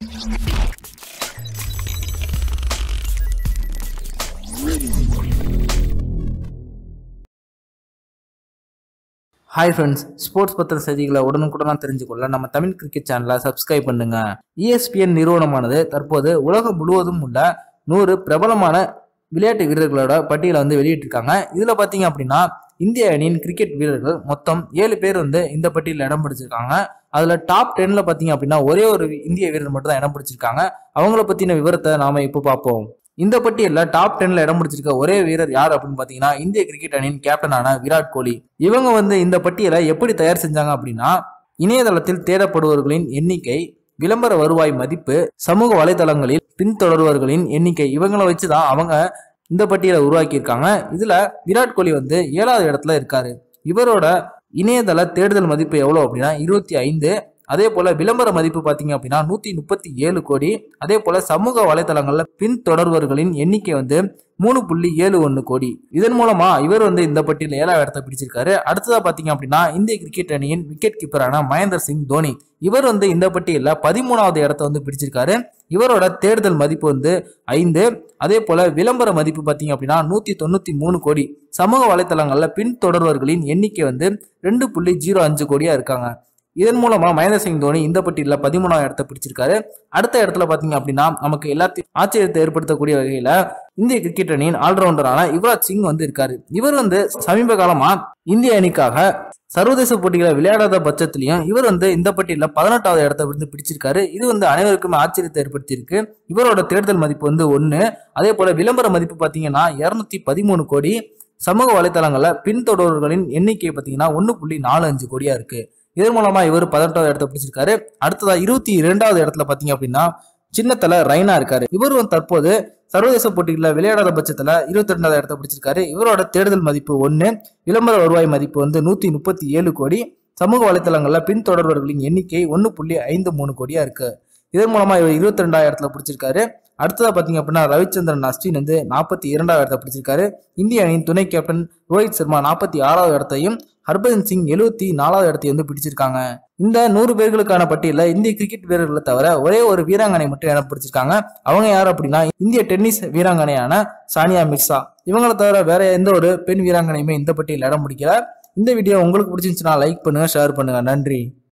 hi friends sports பத்திர செய்திகளை உடனுக்குடனாக தெரிஞ்சுக்கொள்ள நம்ம தமிழ் கிரிக்கெட் சேனலை சப்ஸ்கிரைப் பண்ணுங்க ESPN நிறுவனமானது தற்போது உலகம் முழுவதும் உள்ள நூறு பிரபலமான விளையாட்டு வீரர்களோட பட்டியலை வந்து வெளியிட்டிருக்காங்க இதில் பார்த்தீங்க அப்படின்னா இந்திய அணியின் கிரிக்கெட் வீரர்கள் மொத்தம் ஏழு பேர் வந்து இந்த பட்டியலில் இடம் பிடிச்சிருக்காங்க அதில் டாப் டென்ல பார்த்தீங்க அப்படின்னா ஒரே ஒரு இந்திய வீரர் மட்டும் தான் இடம் பிடிச்சிருக்காங்க அவங்கள பற்றின விவரத்தை நாம இப்போ பார்ப்போம் இந்த பட்டியலில் டாப் டென்ல இடம் பிடிச்சிருக்க ஒரே வீரர் யார் அப்படின்னு பார்த்தீங்கன்னா இந்திய கிரிக்கெட் அணியின் கேப்டனான விராட் கோலி இவங்க வந்து இந்த பட்டியலை எப்படி தயார் செஞ்சாங்க அப்படின்னா இணையதளத்தில் தேடப்படுபவர்களின் எண்ணிக்கை விளம்பர வருவாய் மதிப்பு சமூக வலைதளங்களில் பின்தொடர்பவர்களின் எண்ணிக்கை இவங்களை வச்சு தான் அவங்க இந்த பட்டியலை உருவாக்கியிருக்காங்க இதுல விராட் கோலி வந்து ஏழாவது இடத்துல இருக்காரு இவரோட இணையதள தேடுதல் மதிப்பு எவ்வளோ அப்படின்னா இருபத்தி ஐந்து அதே போல விளம்பர மதிப்பு பார்த்தீங்க அப்படின்னா நூத்தி முப்பத்தி ஏழு கோடி அதே போல சமூக வலைதளங்கள்ல பின்தொடர்பவர்களின் எண்ணிக்கை வந்து மூணு புள்ளி ஏழு ஒன்று கோடி இதன் மூலமா இவர் வந்து இந்த பட்டியலில் ஏழாவது இடத்தை பிடிச்சிருக்காரு அடுத்ததா பார்த்தீங்க அப்படின்னா இந்திய கிரிக்கெட் அணியின் விக்கெட் கீப்பரான மகேந்தர் சிங் தோனி இவர் வந்து இந்த பட்டியலில் பதிமூணாவது இடத்தை வந்து பிடிச்சிருக்காரு இவரோட தேடுதல் மதிப்பு வந்து ஐந்து அதே போல விளம்பர மதிப்பு பார்த்தீங்க அப்படின்னா நூத்தி தொண்ணூத்தி மூணு கோடி சமூக வலைத்தளங்கள்ல பின்தொடர்பவர்களின் எண்ணிக்கை வந்து ரெண்டு புள்ளி ஜீரோ அஞ்சு கோடியா இருக்காங்க இதன் மூலமா மகேந்திர சிங் தோனி இந்த பட்டியலில் பதிமூணாவது இடத்தை பிடிச்சிருக்காரு அடுத்த இடத்துல பாத்தீங்க அப்படின்னா நமக்கு எல்லாத்தையும் ஆச்சரியத்தை ஏற்படுத்தக்கூடிய வகையில இந்திய கிரிக்கெட் அணியின் ஆல்ரவுண்டரான யுவராஜ் சிங் வந்து இருக்காரு இவர் வந்து சமீப காலமா இந்திய அணிக்காக சர்வதேச போட்டிகளை விளையாடாத பட்சத்திலையும் இவர் வந்து இந்த பட்டியலில் பதினெட்டாவது இடத்தை வந்து பிடிச்சிருக்காரு இது வந்து அனைவருக்குமே ஆச்சரியத்தை ஏற்படுத்தியிருக்கு இவரோட தேர்தல் மதிப்பு வந்து ஒன்று அதே போல விளம்பர மதிப்பு பார்த்தீங்கன்னா இரநூத்தி பதிமூணு கோடி சமூக வலைத்தளங்களில் பின்தொடர்பவர்களின் எண்ணிக்கை பார்த்தீங்கன்னா ஒன்று புள்ளி நாலு அஞ்சு கோடியா இருக்கு இதன் மூலமா இவர் பதினெட்டாவது இடத்தை பிடிச்சிருக்காரு அடுத்ததா இருபத்தி இரண்டாவது இடத்துல பாத்தீங்க அப்படின்னா சின்னத்தல ரைனா இருக்காரு இவர் வந்து தற்போது சர்வதேச போட்டிகளில் விளையாடாத பட்சத்துல இருபத்தி ரெண்டாவது இடத்தை பிடிச்சிருக்காரு இவரோட தேர்தல் மதிப்பு ஒன்று விளம்பர வருவாய் மதிப்பு வந்து நூத்தி முப்பத்தி ஏழு கோடி சமூக வலைத்தளங்கள்ல பின்தொடர்பவர்களின் எண்ணிக்கை ஒன்று புள்ளி ஐந்து மூணு கோடியா இருக்கு இதன் மூலமா இவர் இருபத்தி ரெண்டாவது இடத்துல பிடிச்சிருக்காரு அடுத்ததா பாத்தீங்க அப்படின்னா ரவிச்சந்திரன் அஸ்வின் வந்து நாற்பத்தி இரண்டாவது இடத்தை பிடிச்சிருக்காரு இந்திய அணியின் துணை கேப்டன் ரோஹித் சர்மா நாற்பத்தி ஆறாவது இடத்தையும் ஹர்பஜன் சிங் எழுபத்தி நாலாவது இடத்தையும் வந்து பிடிச்சிருக்காங்க இந்த நூறு பேர்களுக்கான பட்டியலில் இந்திய கிரிக்கெட் வீரர்களை தவிர ஒரே ஒரு வீராங்கனை மட்டும் இடம் பிடிச்சிருக்காங்க அவங்க யார் அப்படின்னா இந்திய டென்னிஸ் வீராங்கனையான சானியா மிர்சா இவங்களை தவிர வேற எந்த ஒரு பெண் வீராங்கனையுமே இந்த பட்டியலில் இடம் பிடிக்கல இந்த வீடியோ உங்களுக்கு பிடிச்சிருந்துச்சுன்னா லைக் பண்ணுங்க ஷேர் பண்ணுங்க நன்றி